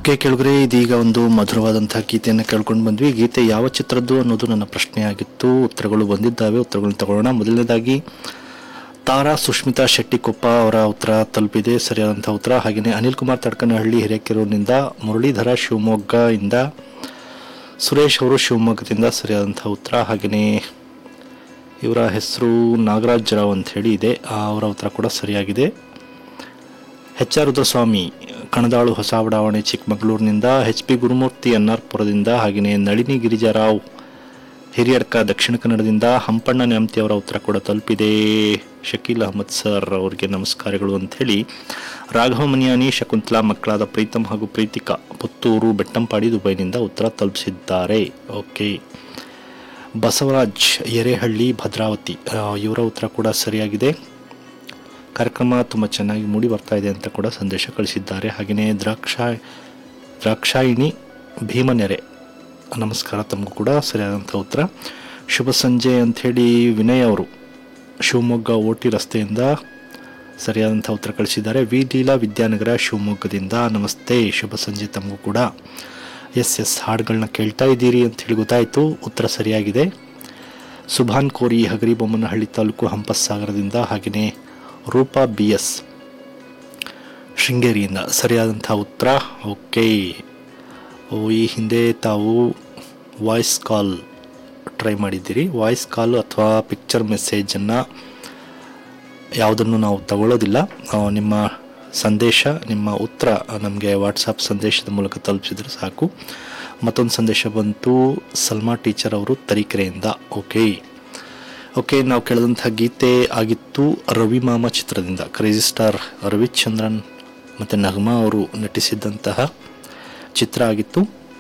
okay ಕೆಳಗರೆ ಇದೀಗ ಒಂದು ಮಧುರವಾದಂತಹ ಗೀತೆಯನ್ನು ಕೇಳ್ಕೊಂಡು ಬಂದ್ವಿ ಗೀತೆ ಯಾವ ಚಿತ್ರದ್ದು ಅನ್ನೋದು ನನ್ನ ಪ್ರಶ್ನೆ ಆಗಿತ್ತು ಉತ್ತರಗಳು ಬಂದಿದ್ದಾವೆ ಉತ್ತರಗಳನ್ನು ತಗೊಳ್ಳೋಣ ಮೊದಲನೇದಾಗಿ ತಾರಾ ಸುಷ್ಮಿತಾ ಶೆಟ್ಟಿಕೊಪ್ಪ ಅವರ ಉತ್ತರ ತಲುಪಿದೆ ಸರಿಯಾದಂಥ ಉತ್ತರ ಹಾಗೆಯೇ ಅನಿಲ್ ಕುಮಾರ್ ತಡ್ಕನಹಳ್ಳಿ ಹಿರೇಕೆರೂರಿನಿಂದ ಮುರಳೀಧರ ಶಿವಮೊಗ್ಗ ಇಂದ ಸುರೇಶ್ ಅವರು ಶಿವಮೊಗ್ಗದಿಂದ ಸರಿಯಾದಂಥ ಉತ್ತರ ಹಾಗೆಯೇ ಇವರ ಹೆಸರು ನಾಗರಾಜ್ ರಾವ್ ಅಂತ ಹೇಳಿ ಇದೆ ಆ, ಅವರ ಉತ್ತರ ಕೂಡ ಸರಿಯಾಗಿದೆ ಎಚ್ ಆರ್ ರುದ್ರಸ್ವಾಮಿ ಕಣದಾಳು ಹೊಸ ಬಡಾವಣೆ ಚಿಕ್ಕಮಗಳೂರಿನಿಂದ ಎಚ್ ಪಿ ಗುರುಮೂರ್ತಿ ಎನ್ಆರ್ಪುರದಿಂದ ಹಾಗೆಯೇ ನಳಿನಿ ಗಿರಿಜಾರಾವ್ ಹಿರಿಯಡ್ಕ ದಕ್ಷಿಣ ಕನ್ನಡದಿಂದ ಹಂಪಣ್ಣ ನ್ಯಾಮತಿ ಅವರ ಉತ್ತರ ಕೂಡ ತಲುಪಿದೆ ಶಕೀಲ್ ಅಹಮದ್ ಸರ್ ಅವರಿಗೆ ನಮಸ್ಕಾರಗಳು ಅಂಥೇಳಿ ರಾಘವ ಮನಿಯಾನಿ ಶಕುಂತಲಾ ಮಕ್ಕಳಾದ ಪ್ರೀತಮ್ ಹಾಗೂ ಪ್ರೀತಿಕಾ ಪುತ್ತೂರು ಬೆಟ್ಟಂಪಾಡಿ ದುಬೈನಿಂದ ಉತ್ತರ ತಲುಪಿಸಿದ್ದಾರೆ ಓಕೆ ಬಸವರಾಜ್ ಎರೆಹಳ್ಳಿ ಭದ್ರಾವತಿ ಆ, ಇವರ ಉತ್ತರ ಕೂಡ ಸರಿಯಾಗಿದೆ ಕಾರ್ಯಕ್ರಮ ತುಂಬ ಚೆನ್ನಾಗಿ ಮೂಡಿ ಬರ್ತಾ ಇದೆ ಅಂತ ಕೂಡ ಸಂದೇಶ ಕಳಿಸಿದ್ದಾರೆ ಹಾಗೆಯೇ ದ್ರಾಕ್ಷಾ ದ್ರಾಕ್ಷಾಯಿಣಿ ಭೀಮನೆರೆ ನಮಸ್ಕಾರ ತಮಗೂ ಕೂಡ ಸರಿಯಾದಂಥ ಉತ್ತರ ಶುಭ ಸಂಜೆ ಅಂಥೇಳಿ ವಿನಯ್ ಅವರು ಶಿವಮೊಗ್ಗ ಓಟಿ ರಸ್ತೆಯಿಂದ ಸರಿಯಾದಂಥ ಉತ್ತರ ಕಳಿಸಿದ್ದಾರೆ ವಿ ಲೀಲಾ ವಿದ್ಯಾನಗರ ಶಿವಮೊಗ್ಗದಿಂದ ನಮಸ್ತೆ ಶುಭ ಸಂಜೆ ತಮಗೂ ಕೂಡ ಎಸ್ ಎಸ್ ಹಾಡುಗಳನ್ನ ಕೇಳ್ತಾ ಇದ್ದೀರಿ ಅಂತ ಹೇಳಿ ಗೊತ್ತಾಯಿತು ಉತ್ತರ ಸರಿಯಾಗಿದೆ ಸುಭಾನ್ ಕೋರಿ ಹಗರಿಬೊಮ್ಮನಹಳ್ಳಿ ತಾಲೂಕು ಹಂಪಸಾಗರದಿಂದ ಹಾಗೆಯೇ ರೂಪಾ ಬಿ ಎಸ್ ಶೃಂಗೇರಿಯಿಂದ ಸರಿಯಾದಂಥ ಉತ್ತರ ಓಕೆ ಓ ಈ ಹಿಂದೆ ತಾವು ವಾಯ್ಸ್ ಕಾಲ್ ಟ್ರೈ ಮಾಡಿದ್ದೀರಿ ವಾಯ್ಸ್ ಕಾಲ್ ಅಥವಾ ಪಿಕ್ಚರ್ ಮೆಸೇಜನ್ನು ಯಾವುದನ್ನು ನಾವು ತಗೊಳ್ಳೋದಿಲ್ಲ ಆ, ನಿಮ್ಮ ಸಂದೇಶ ನಿಮ್ಮ ಉತ್ತರ ನಮಗೆ ವಾಟ್ಸಪ್ ಸಂದೇಶದ ಮೂಲಕ ತಲುಪಿಸಿದ್ರೆ ಸಾಕು ಮತ್ತೊಂದು ಸಂದೇಶ ಬಂತು ಸಲ್ಮಾ ಟೀಚರ್ ಅವರು ತರೀಕೆರೆಯಿಂದ ಓಕೆ ಓಕೆ ನಾವು ಕೇಳಿದಂಥ ಗೀತೆ ಆಗಿತ್ತು ರವಿ ಮಾಮ ಚಿತ್ರದಿಂದ ಕ್ರೇಜಿ ಸ್ಟಾರ್ ರವಿಚಂದ್ರನ್ ಮತ್ತು ನಗ್ಮಾ ಅವರು ನಟಿಸಿದ್ದಂತಹ ಚಿತ್ರ ಆಗಿತ್ತು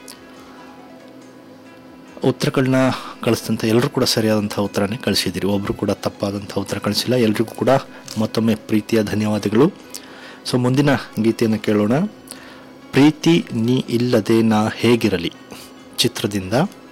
ಉತ್ತರಗಳನ್ನ ಕಳಿಸಿದಂಥ ಎಲ್ಲರೂ ಕೂಡ ಸರಿಯಾದಂಥ ಉತ್ತರನೇ ಕಳಿಸಿದ್ದೀರಿ ಒಬ್ಬರು ಕೂಡ ತಪ್ಪಾದಂಥ ಉತ್ತರ ಕಳಿಸಿಲ್ಲ ಎಲ್ರಿಗೂ ಕೂಡ ಮತ್ತೊಮ್ಮೆ ಪ್ರೀತಿಯ ಧನ್ಯವಾದಗಳು ಸೊ ಮುಂದಿನ ಗೀತೆಯನ್ನು ಕೇಳೋಣ ಪ್ರೀತಿ ನೀ ಇಲ್ಲದೆ ನಾ ಹೇಗಿರಲಿ ಚಿತ್ರದಿಂದ